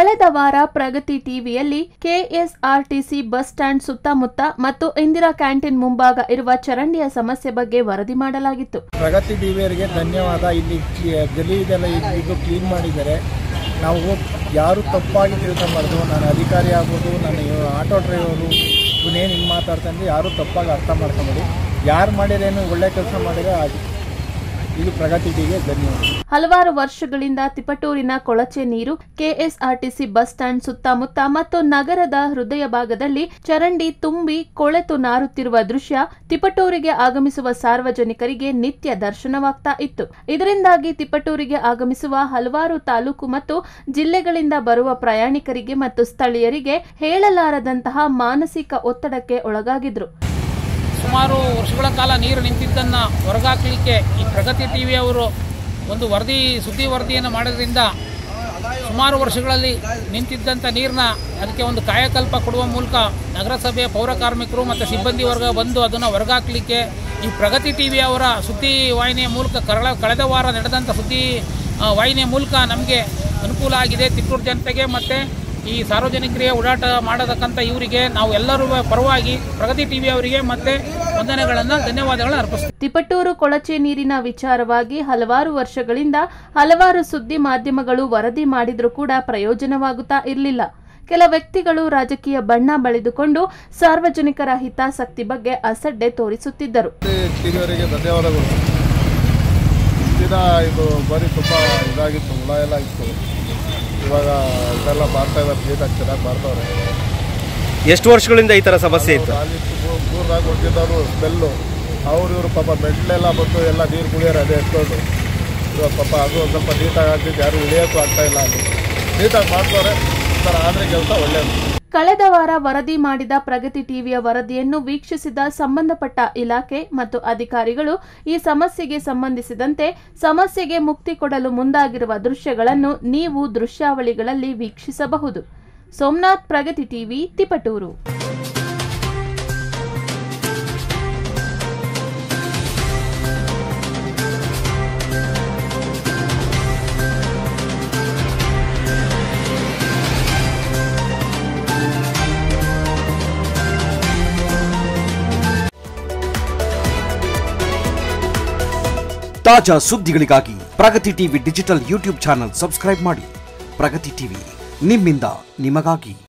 ಕಳೆದ ವಾರ ಪ್ರಗತಿ ಟಿವಿಯಲ್ಲಿ ಕೆಎಸ್ಆರ್ಟಿಸಿ ಬಸ್ ಸ್ಟ್ಯಾಂಡ್ ಸುತ್ತಮುತ್ತ ಮತ್ತು ಇಂದಿರಾ ಕ್ಯಾಂಟೀನ್ ಮುಂಭಾಗ ಇರುವ ಚರಂಡಿಯ ಸಮಸ್ಯೆ ಬಗ್ಗೆ ವರದಿ ಮಾಡಲಾಗಿತ್ತು ಪ್ರಗತಿ ಟಿವಿಯವರಿಗೆ ಧನ್ಯವಾದ ಇಲ್ಲಿ ಕ್ಲಿ- ಗಲೀಜೆಲ್ಲ ಇದು ಕ್ಲೀನ್ ಮಾಡಿದ್ದಾರೆ ನಾವು ಯಾರು ತಪ್ಪಾಗಿ ತಿಳ್ಕೊಂಬಾರ್ದು ನಾನು ಅಧಿಕಾರಿ ಆಗ್ಬೋದು ನಾನು ಇವ- ಆಟೋ ಡ್ರೈವರು ಇವನೇನು ಹಿಂಗೆ ಮಾತಾಡ್ತಾನೆ ಯಾರು ತಪ್ಪಾಗಿ ಅರ್ಥ ಮಾಡ್ಕೊಂಬೇಡಿ ಯಾರು ಮಾಡಿರೇನು ಒಳ್ಳೆ ಕೆಲಸ ಮಾಡಿದ್ರೆ ಅದು ಇದು ಪ್ರಗತಿ ಟಿವಿಗೆ ಧನ್ಯವಾದ ಹಲವಾರು ವರ್ಷಗಳಿಂದ ತಿಪಟೂರಿನ ಕೊಳಚೆ ನೀರು ಕೆಎಸ್ಆರ್ಟಿಸಿ ಬಸ್ ಸ್ಟ್ಯಾಂಡ್ ಸುತ್ತಮುತ್ತ ಮತ್ತು ನಗರದ ಹೃದಯ ಭಾಗದಲ್ಲಿ ಚರಂಡಿ ತುಂಬಿ ಕೊಳೆತು ನಾರುತ್ತಿರುವ ದೃಶ್ಯ ತಿಪಟೂರಿಗೆ ಆಗಮಿಸುವ ಸಾರ್ವಜನಿಕರಿಗೆ ನಿತ್ಯ ದರ್ಶನವಾಗ್ತಾ ಇತ್ತು ಇದರಿಂದಾಗಿ ತಿಪಟೂರಿಗೆ ಆಗಮಿಸುವ ಹಲವಾರು ತಾಲೂಕು ಮತ್ತು ಜಿಲ್ಲೆಗಳಿಂದ ಬರುವ ಪ್ರಯಾಣಿಕರಿಗೆ ಮತ್ತು ಸ್ಥಳೀಯರಿಗೆ ಹೇಳಲಾರದಂತಹ ಮಾನಸಿಕ ಒತ್ತಡಕ್ಕೆ ಒಳಗಾಗಿದ್ರು ಸುಮಾರು ವರ್ಷಗಳ ಕಾಲ ನೀರು ನಿಂತಿದ್ದನ್ನು ಹೊರಗಾಕಲಿಕ್ಕೆ ಈ ಪ್ರಗತಿ ಟಿ ವಿಯವರು ಒಂದು ವರದಿ ಸುದ್ದಿ ವರದಿಯನ್ನು ಮಾಡೋದ್ರಿಂದ ಸುಮಾರು ವರ್ಷಗಳಲ್ಲಿ ನಿಂತಿದ್ದಂಥ ನೀರನ್ನ ಅದಕ್ಕೆ ಒಂದು ಕಾಯಕಲ್ಪ ಕೊಡುವ ಮೂಲಕ ನಗರಸಭೆಯ ಪೌರ ಕಾರ್ಮಿಕರು ಮತ್ತು ಸಿಬ್ಬಂದಿ ವರ್ಗ ಬಂದು ಅದನ್ನು ಹೊರಗಾಕಲಿಕ್ಕೆ ಈ ಪ್ರಗತಿ ಟಿ ವಿಯವರ ಸುದ್ದಿ ವಾಹಿನಿಯ ಮೂಲಕ ಕರಳ ಕಳೆದ ವಾರ ನಡೆದಂಥ ಸುದ್ದಿ ಆ, ವಾಹಿನಿಯ ಮೂಲಕ ನಮಗೆ ಅನುಕೂಲ ಆಗಿದೆ ತಿಪ್ಪೂರು ಜನತೆಗೆ ಮತ್ತು ಈ ಸಾರ್ವಜನಿಕರಿಗೆ ಓಡಾಟ ಮಾಡತಕ್ಕಂಥ ಇವರಿಗೆ ನಾವು ಎಲ್ಲರೂ ಪರವಾಗಿ ಪ್ರಗತಿ ಟಿ ಅವರಿಗೆ ಮತ್ತೆ ವಂದನೆಗಳನ್ನು ಧನ್ಯವಾದಗಳನ್ನು ಅರ್ಪಿಸ್ತೀವಿ ತಿಪಟೂರು ಕೊಳಚೆ ನೀರಿನ ವಿಚಾರವಾಗಿ ಹಲವಾರು ವರ್ಷಗಳಿಂದ ಹಲವಾರು ಸುದ್ದಿ ಮಾಧ್ಯಮಗಳು ವರದಿ ಮಾಡಿದ್ರೂ ಕೂಡ ಪ್ರಯೋಜನವಾಗುತ್ತಾ ಇರಲಿಲ್ಲ ಕೆಲ ವ್ಯಕ್ತಿಗಳು ರಾಜಕೀಯ ಬಣ್ಣ ಬಳಿದುಕೊಂಡು ಸಾರ್ವಜನಿಕರ ಹಿತಾಸಕ್ತಿ ಬಗ್ಗೆ ಅಸಡ್ಡೆ ತೋರಿಸುತ್ತಿದ್ದರು ಟಿವಿಯವರಿಗೆ ಧನ್ಯವಾದಗಳು ದಿನ ಇದು ಬರೀ ತುಂಬ ಇದಾಗಿತ್ತು ಹುಳ ಎಲ್ಲ ಇತ್ತು ಇವಾಗ ಇದೆಲ್ಲ ಮಾಡ್ತಾ ಇದ್ದಾರೆ ನೀಟಾಗಿ ಚೆನ್ನಾಗಿ ಮಾಡ್ತಾವ್ರೆ ಎಷ್ಟು ವರ್ಷಗಳಿಂದ ಈ ಥರ ಸಮಸ್ಯೆ ಇತ್ತು ಕಾಲಿತ್ತು ಮೂರ್ನಾಲ್ಕು ಹೊಡ್ತಿದ್ದವರು ಸ್ಮೆಲ್ಲು ಅವ್ರು ಇವರು ಪಾಪ ಮೆಟ್ಲೆಲ್ಲ ಬಂದು ಎಲ್ಲ ನೀರು ಕುಡಿಯೋರು ಅದೇ ಎತ್ಕೊಂಡು ಇವಾಗ ಪಾಪ ಅದು ಒಂದು ಸ್ವಲ್ಪ ನೀಟಾಗಿ ಆಗ್ತಿದ್ದು ಯಾರು ಉಳಿಯೋಕ್ಕೂ ಆಗ್ತಾ ಇಲ್ಲ ಅಲ್ಲಿ ನೀಟಾಗಿ ಮಾಡ್ತಾರೆ ಸರ್ ಆದರೆ ಕೆಲಸ ಒಳ್ಳೆಯದು ಕಳೆದ ವಾರ ವರದಿ ಮಾಡಿದ ಪ್ರಗತಿ ಟಿವಿಯ ವರದಿಯನ್ನು ವೀಕ್ಷಿಸಿದ ಸಂಬಂಧಪಟ್ಟ ಇಲಾಖೆ ಮತ್ತು ಅಧಿಕಾರಿಗಳು ಈ ಸಮಸ್ಯೆಗೆ ಸಂಬಂಧಿಸಿದಂತೆ ಸಮಸ್ಯೆಗೆ ಮುಕ್ತಿ ಕೊಡಲು ಮುಂದಾಗಿರುವ ದೃಶ್ಯಗಳನ್ನು ನೀವು ದೃಶ್ಯಾವಳಿಗಳಲ್ಲಿ ವೀಕ್ಷಿಸಬಹುದು ಸೋಮನಾಥ್ ಪ್ರಗತಿ ಟಿವಿ ತಿಪಟೂರು ತಾಜಾ ಸುದ್ದಿಗಳಿಗಾಗಿ Pragati TV digital YouTube channel subscribe ಮಾಡಿ ಪ್ರಗತಿ ಟಿವಿ ನಿಮ್ಮಿಂದ ನಿಮಗಾಗಿ